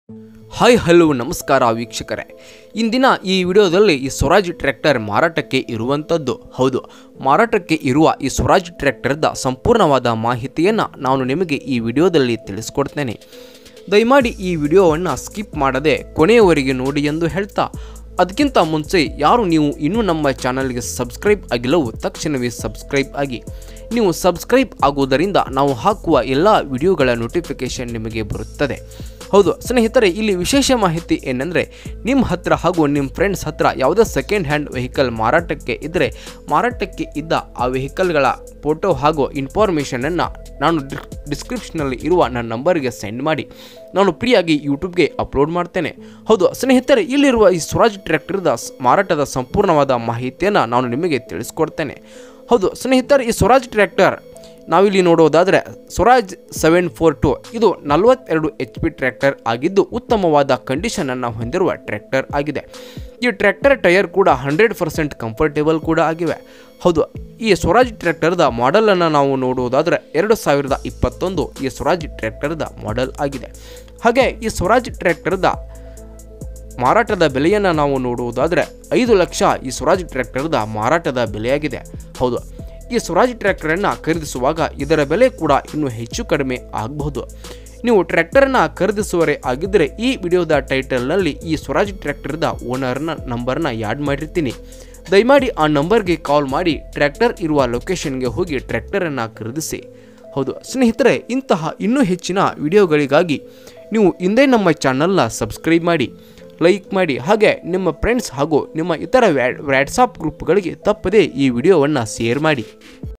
hi hello ನಮಸ್ಕಾರ ವೀಕ್ಷಕರೇ ಇಂದಿನ ಈ ವಿಡಿಯೋದಲ್ಲಿ ಈ ಸ್ವರಾಜ್ ಟ್ರ್ಯಾಕ್ಟರ್ ಮಾರಾಟಕ್ಕೆ ಇರುವಂಥದ್ದು ಹೌದು ಮಾರಾಟಕ್ಕೆ ಇರುವ ಈ ಸ್ವರಾಜ್ ಟ್ರ್ಯಾಕ್ಟರ್ದ ಸಂಪೂರ್ಣವಾದ ಮಾಹಿತಿಯನ್ನು ನಾನು ನಿಮಗೆ ಈ ವಿಡಿಯೋದಲ್ಲಿ ತಿಳಿಸ್ಕೊಡ್ತೇನೆ ದಯಮಾಡಿ ಈ ವಿಡಿಯೋವನ್ನು ಸ್ಕಿಪ್ ಮಾಡದೆ ಕೊನೆಯವರೆಗೆ ನೋಡಿ ಎಂದು ಹೇಳ್ತಾ ಅದಕ್ಕಿಂತ ಮುಂಚೆ ಯಾರು ನೀವು ಇನ್ನೂ ನಮ್ಮ ಚಾನಲ್ಗೆ ಸಬ್ಸ್ಕ್ರೈಬ್ ಆಗಿಲ್ಲವೋ ತಕ್ಷಣವೇ ಸಬ್ಸ್ಕ್ರೈಬ್ ಆಗಿ ನೀವು ಸಬ್ಸ್ಕ್ರೈಬ್ ಆಗುವುದರಿಂದ ನಾವು ಹಾಕುವ ಎಲ್ಲ ವಿಡಿಯೋಗಳ ನೋಟಿಫಿಕೇಷನ್ ನಿಮಗೆ ಬರುತ್ತದೆ ಹೌದು ಸ್ನೇಹಿತರೆ ಇಲ್ಲಿ ವಿಶೇಷ ಮಾಹಿತಿ ಏನೆಂದರೆ ನಿಮ್ಮ ಹತ್ರ ಹಾಗೂ ನಿಮ್ಮ ಫ್ರೆಂಡ್ಸ್ ಹತ್ರ ಯಾವುದೇ ಸೆಕೆಂಡ್ ಹ್ಯಾಂಡ್ ವೆಹಿಕಲ್ ಮಾರಾಟಕ್ಕೆ ಇದ್ದರೆ ಮಾರಾಟಕ್ಕೆ ಇದ್ದ ಆ ವೆಹಿಕಲ್ಗಳ ಫೋಟೋ ಹಾಗೂ ಇನ್ಫಾರ್ಮೇಷನನ್ನು ನಾನು ಡಿಸ್ಕ್ರಿಪ್ಷನಲ್ಲಿ ಇರುವ ನನ್ನ ನಂಬರ್ಗೆ ಸೆಂಡ್ ಮಾಡಿ ನಾನು ಫ್ರೀಯಾಗಿ ಯೂಟ್ಯೂಬ್ಗೆ ಅಪ್ಲೋಡ್ ಮಾಡ್ತೇನೆ ಹೌದು ಸ್ನೇಹಿತರೆ ಇಲ್ಲಿರುವ ಈ ಸ್ವರಾಜ್ ಟ್ರ್ಯಾಕ್ಟರ್ದ ಸ್- ಮಾರಾಟದ ಸಂಪೂರ್ಣವಾದ ಮಾಹಿತಿಯನ್ನು ನಾನು ನಿಮಗೆ ತಿಳಿಸ್ಕೊಡ್ತೇನೆ ಹೌದು ಸ್ನೇಹಿತರೆ ಈ ಸ್ವರಾಜ್ ಟ್ರ್ಯಾಕ್ಟರ್ ನಾವಿಲ್ಲಿ ನೋಡೋದಾದರೆ ಸ್ವರಾಜ್ ಸೆವೆನ್ ಫೋರ್ ಟು ಇದು ನಲವತ್ತೆರಡು ಎಚ್ ಪಿ ಟ್ರ್ಯಾಕ್ಟರ್ ಆಗಿದ್ದು ಉತ್ತಮವಾದ ಕಂಡೀಷನನ್ನು ಹೊಂದಿರುವ ಟ್ರ್ಯಾಕ್ಟರ್ ಆಗಿದೆ ಈ ಟ್ರ್ಯಾಕ್ಟರ್ ಟೈರ್ ಕೂಡ ಹಂಡ್ರೆಡ್ ಪರ್ಸೆಂಟ್ ಕಂಫರ್ಟೇಬಲ್ ಕೂಡ ಆಗಿವೆ ಹೌದು ಈ ಸ್ವರಾಜ್ ಟ್ರ್ಯಾಕ್ಟರ್ದ ಮಾಡೆಲನ್ನು ನಾವು ನೋಡುವುದಾದರೆ ಎರಡು ಸಾವಿರದ ಇಪ್ಪತ್ತೊಂದು ಈ ಸ್ವರಾಜ್ ಟ್ರ್ಯಾಕ್ಟರ್ದ ಮಾಡೆಲ್ ಆಗಿದೆ ಹಾಗೆ ಈ ಸ್ವರಾಜ್ ಟ್ರ್ಯಾಕ್ಟರ್ದ ಮಾರಾಟದ ಬೆಲೆಯನ್ನು ನಾವು ನೋಡುವುದಾದರೆ ಐದು ಲಕ್ಷ ಈ ಸ್ವರಾಜ್ ಟ್ರ್ಯಾಕ್ಟರ್ದ ಮಾರಾಟದ ಬೆಲೆಯಾಗಿದೆ ಹೌದು ಈ ಸ್ವರಾಜ್ ಟ್ರ್ಯಾಕ್ಟರನ್ನು ಖರೀದಿಸುವಾಗ ಇದರ ಬೆಲೆ ಕೂಡ ಇನ್ನೂ ಹೆಚ್ಚು ಕಡಿಮೆ ಆಗಬಹುದು ನೀವು ಟ್ರ್ಯಾಕ್ಟರನ್ನು ಖರೀದಿಸುವರೇ ಆಗಿದ್ದರೆ ಈ ವಿಡಿಯೋದ ಟೈಟಲ್ನಲ್ಲಿ ಈ ಸ್ವರಾಜ್ ಟ್ರ್ಯಾಕ್ಟರ್ದ ಓನರ್ನ ನಂಬರ್ನ ಯಾಡ್ ಮಾಡಿರ್ತೀನಿ ದಯಮಾಡಿ ಆ ನಂಬರ್ಗೆ ಕಾಲ್ ಮಾಡಿ ಟ್ರ್ಯಾಕ್ಟರ್ ಇರುವ ಲೊಕೇಶನ್ಗೆ ಹೋಗಿ ಟ್ರ್ಯಾಕ್ಟರನ್ನು ಖರೀದಿಸಿ ಹೌದು ಸ್ನೇಹಿತರೆ ಇಂತಹ ಇನ್ನೂ ಹೆಚ್ಚಿನ ವಿಡಿಯೋಗಳಿಗಾಗಿ ನೀವು ಹಿಂದೆ ನಮ್ಮ ಚಾನಲ್ನ ಸಬ್ಸ್ಕ್ರೈಬ್ ಮಾಡಿ ಲೈಕ್ ಮಾಡಿ ಹಾಗೆ ನಿಮ್ಮ ಫ್ರೆಂಡ್ಸ್ ಹಾಗೂ ನಿಮ್ಮ ಇತರ ವ್ಯಾ ವ್ಯಾಟ್ಸಾಪ್ ಗ್ರೂಪ್ಗಳಿಗೆ ತಪ್ಪದೇ ಈ ವಿಡಿಯೋವನ್ನು ಶೇರ್ ಮಾಡಿ